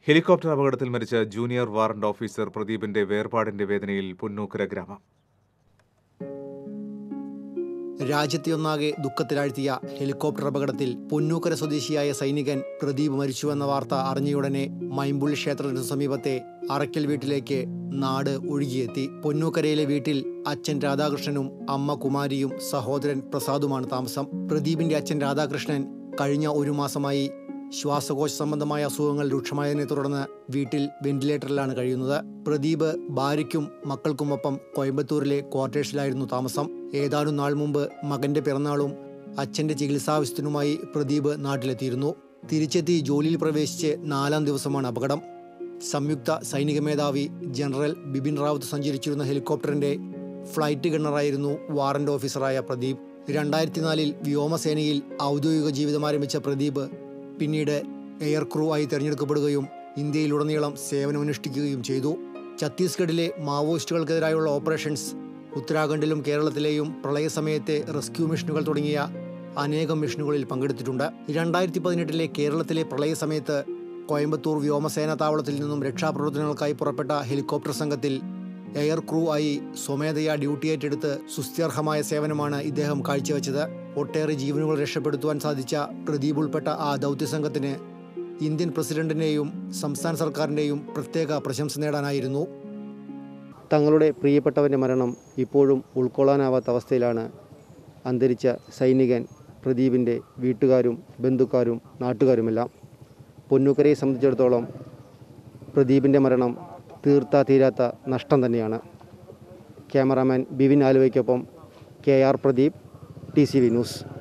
helicopter അപകടത്തിൽ മരിച്ച junior warrant officer പ്രദീപിന്റെ വേർപാടിന്റെ വേദനയിൽ പുന്നൂക്കര ഗ്രാമം രാജ്യത്തെയൊന്നാകെ ദുഃഖത്തിലാഴ്ത്തിയ ഹെലികോപ്റ്റർ അപകടത്തിൽ പൊന്നൂക്കര സ്വദേശിയായ സൈനികൻ പ്രദീപ് മരിച്ചുവെന്ന വാർത്ത അറിഞ്ഞയുടനെ മൈമ്പുള്ളി ക്ഷേത്രത്തിന് സമീപത്തെ അറയ്ക്കൽ വീട്ടിലേക്ക് നാട് ഒഴുകിയെത്തി പൊന്നൂക്കരയിലെ വീട്ടിൽ അച്ഛൻ രാധാകൃഷ്ണനും അമ്മ കുമാരിയും സഹോദരൻ പ്രസാദുമാണ് താമസം പ്രദീപിന്റെ അച്ഛൻ രാധാകൃഷ്ണൻ കഴിഞ്ഞ ഒരു മാസമായി ശ്വാസകോശ സംബന്ധമായ അസുഖങ്ങൾ രൂക്ഷമായതിനെ തുടർന്ന് വീട്ടിൽ വെന്റിലേറ്ററിലാണ് കഴിയുന്നത് പ്രദീപ് ഭാര്യയ്ക്കും മക്കൾക്കുമൊപ്പം കോയമ്പത്തൂരിലെ ക്വാർട്ടേഴ്സിലായിരുന്നു താമസം ഏതാനും നാൾ മുമ്പ് മകന്റെ പിറന്നാളും അച്ഛന്റെ ചികിത്സാവശ്യത്തിനുമായി പ്രദീപ് നാട്ടിലെത്തിയിരുന്നു തിരിച്ചെത്തി ജോലിയിൽ പ്രവേശിച്ച് നാലാം ദിവസമാണ് അപകടം സംയുക്ത സൈനിക മേധാവി ജനറൽ ബിപിൻ റാവത്ത് സഞ്ചരിച്ചിരുന്ന ഹെലികോപ്റ്ററിന്റെ ഫ്ലൈറ്റ് ഗണ്ണറായിരുന്നു വാറന്റ് ഓഫീസറായ പ്രദീപ് രണ്ടായിരത്തി നാലിൽ വ്യോമസേനയിൽ ഔദ്യോഗിക ജീവിതം ആരംഭിച്ച പ്രദീപ് പിന്നീട് എയർ ക്രൂ ആയി തിരഞ്ഞെടുക്കപ്പെടുകയും ഇന്ത്യയിലുടനീളം സേവനമനുഷ്ഠിക്കുകയും ചെയ്തു ഛത്തീസ്ഗഡിലെ മാവോയിസ്റ്റുകൾക്കെതിരായുള്ള ഓപ്പറേഷൻസ് ഉത്തരാഖണ്ഡിലും കേരളത്തിലെയും പ്രളയസമയത്തെ റെസ്ക്യൂ മിഷനുകൾ തുടങ്ങിയ അനേകം മിഷനുകളിൽ പങ്കെടുത്തിട്ടുണ്ട് രണ്ടായിരത്തി പതിനെട്ടിലെ കേരളത്തിലെ പ്രളയസമയത്ത് കോയമ്പത്തൂർ വ്യോമസേനാ താവളത്തിൽ നിന്നും രക്ഷാപ്രവർത്തനങ്ങൾക്കായി പുറപ്പെട്ട ഹെലികോപ്റ്റർ സംഘത്തിൽ എയർ ക്രൂ ആയി സ്വമേധയാ ഡ്യൂട്ടി ഏറ്റെടുത്ത് സുസ്ഥിർഹമായ സേവനമാണ് ഇദ്ദേഹം കാഴ്ചവെച്ചത് ഒട്ടേറെ ജീവനുകൾ രക്ഷപ്പെടുത്തുവാൻ സാധിച്ച പ്രദീപ് ഉൾപ്പെട്ട ആ ദൗത്യസംഘത്തിന് ഇന്ത്യൻ പ്രസിഡന്റിന്റെയും സംസ്ഥാന സർക്കാരിന്റെയും പ്രത്യേക പ്രശംസ നേടാനായിരുന്നു തങ്ങളുടെ പ്രിയപ്പെട്ടവൻ്റെ മരണം ഇപ്പോഴും ഉൾക്കൊള്ളാനാവാത്ത അവസ്ഥയിലാണ് അന്തരിച്ച സൈനികൻ പ്രദീപിൻ്റെ വീട്ടുകാരും ബന്ധുക്കാരും നാട്ടുകാരുമെല്ലാം പൊന്നൂക്കരയെ സംബന്ധിച്ചിടത്തോളം പ്രദീപിൻ്റെ മരണം തീർത്താ തീരാത്ത നഷ്ടം തന്നെയാണ് ക്യാമറാമാൻ ബിവിൻ ആലുവയ്ക്കൊപ്പം K R Pradeep T C V news